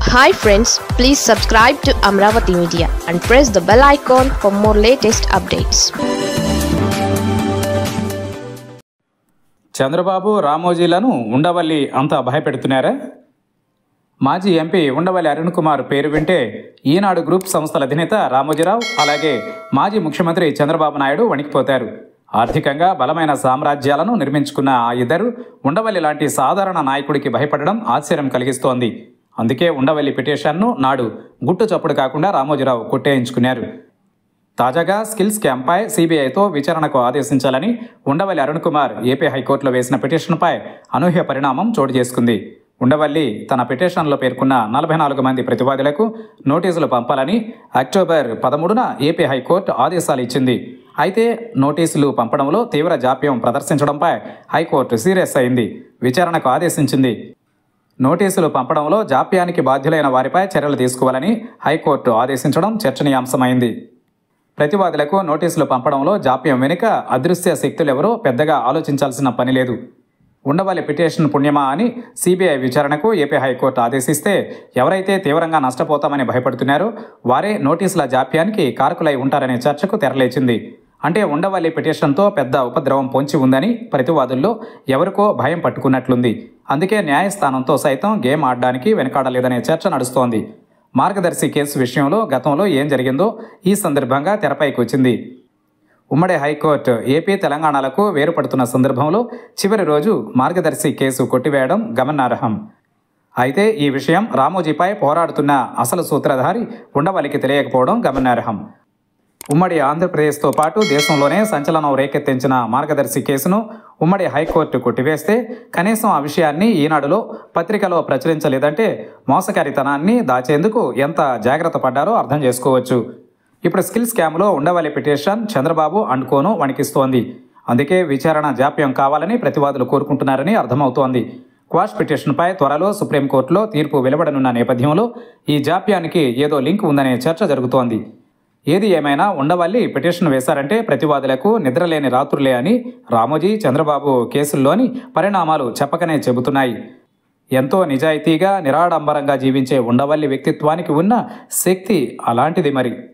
hi friends please subscribe to Amaravati media and press the bell icon for more latest updates Chandrababu రామోజీలను ఉండవల్లి అంత భయపెడుతున్నారా మాజీ MP Undavalli Arun Kumar పేరు వింటే ఈనాడు గ్రూప్ సంస్థల అధినేత రామోజీరావు అలాగే మాజీ ముఖ్యమంత్రి చంద్రబాబు నాయుడు వణికిపోతారు ఆర్థికంగా బలమైన సామ్రాజ్యాలను నిర్మించుకున్న ఆ ఇద్దరు ఉండవల్లి లాంటి సాధారణ నాయకుడికి భయపడడం ఆశ్చర్యం కలిగిస్తోంది అందుకే ఉండవల్లి పిటిషన్ను నాడు గుట్టు చప్పుడు కాకుండా రామోజీరావు కొట్టేయించుకున్నారు తాజాగా స్కిల్ స్కామ్పై సిబిఐతో విచారణకు ఆదేశించాలని ఉండవల్లి అరుణ్ కుమార్ ఏపీ హైకోర్టులో వేసిన పిటిషన్పై అనూహ్య పరిణామం చోటు చేసుకుంది ఉండవల్లి తన పిటిషన్లో పేర్కొన్న నలభై నాలుగు మంది ప్రతివాదులకు నోటీసులు పంపాలని అక్టోబర్ పదమూడున ఏపీ హైకోర్టు ఆదేశాలు ఇచ్చింది అయితే నోటీసులు పంపడంలో తీవ్ర జాప్యం ప్రదర్శించడంపై హైకోర్టు సీరియస్ అయింది విచారణకు ఆదేశించింది నోటీసులు పంపడంలో జాప్యానికి బాధ్యులైన వారిపై చర్యలు తీసుకోవాలని హైకోర్టు ఆదేశించడం చర్చనీయాంశమైంది ప్రతివాదులకు నోటీసులు పంపడంలో జాప్యం వెనుక అదృశ్య శక్తులెవరో పెద్దగా ఆలోచించాల్సిన పని లేదు ఉండవల్లి పిటిషన్ పుణ్యమా అని సిబిఐ విచారణకు ఏపీ హైకోర్టు ఆదేశిస్తే ఎవరైతే తీవ్రంగా నష్టపోతామని భయపడుతున్నారో వారే నోటీసుల జాప్యానికి కారకులై ఉంటారనే చర్చకు తెరలేచింది అంటే ఉండవల్లి పిటిషన్తో పెద్ద ఉపద్రవం పొంచి ఉందని ప్రతివాదుల్లో ఎవరికో భయం పట్టుకున్నట్లుంది అందుకే న్యాయస్థానంతో సైతం గేమ్ ఆడడానికి వెనకాడలేదనే చర్చ నడుస్తోంది మార్గదర్శి కేసు విషయంలో గతంలో ఏం జరిగిందో ఈ సందర్భంగా తెరపైకి వచ్చింది ఉమ్మడి హైకోర్టు ఏపీ తెలంగాణలకు వేరుపడుతున్న సందర్భంలో చివరి రోజు మార్గదర్శి కేసు కొట్టివేయడం గమనార్హం అయితే ఈ విషయం రామోజీపై పోరాడుతున్న అసలు సూత్రధారి ఉండవల్లికి తెలియకపోవడం గమనార్హం ఉమ్మడి ఆంధ్రప్రదేశ్తో పాటు దేశంలోనే సంచలనం రేకెత్తించిన మార్గదర్శి కేసును ఉమ్మడి హైకోర్టు కొట్టివేస్తే కనీసం ఆ విషయాన్ని ఈనాడులో పత్రికలో ప్రచురించలేదంటే మోసకారితనాన్ని దాచేందుకు ఎంత జాగ్రత్త పడ్డారో అర్థం చేసుకోవచ్చు ఇప్పుడు స్కిల్ స్కామ్లో ఉండవల్లి పిటిషన్ చంద్రబాబు అండ్కోను వణికిస్తోంది అందుకే విచారణ జాప్యం కావాలని ప్రతివాదులు కోరుకుంటున్నారని అర్థమవుతోంది క్వాష్ పిటిషన్పై త్వరలో సుప్రీంకోర్టులో తీర్పు వెలువడనున్న నేపథ్యంలో ఈ జాప్యానికి ఏదో లింక్ ఉందనే చర్చ జరుగుతోంది ఏది ఏమైనా ఉండవల్లి పిటిషన్ వేశారంటే ప్రతివాదులకు నిద్రలేని రాత్రులే అని రామోజీ చంద్రబాబు కేసుల్లోని పరిణామాలు చెప్పకనే చెబుతున్నాయి ఎంతో నిజాయితీగా నిరాడంబరంగా జీవించే ఉండవల్లి వ్యక్తిత్వానికి ఉన్న శక్తి అలాంటిది మరి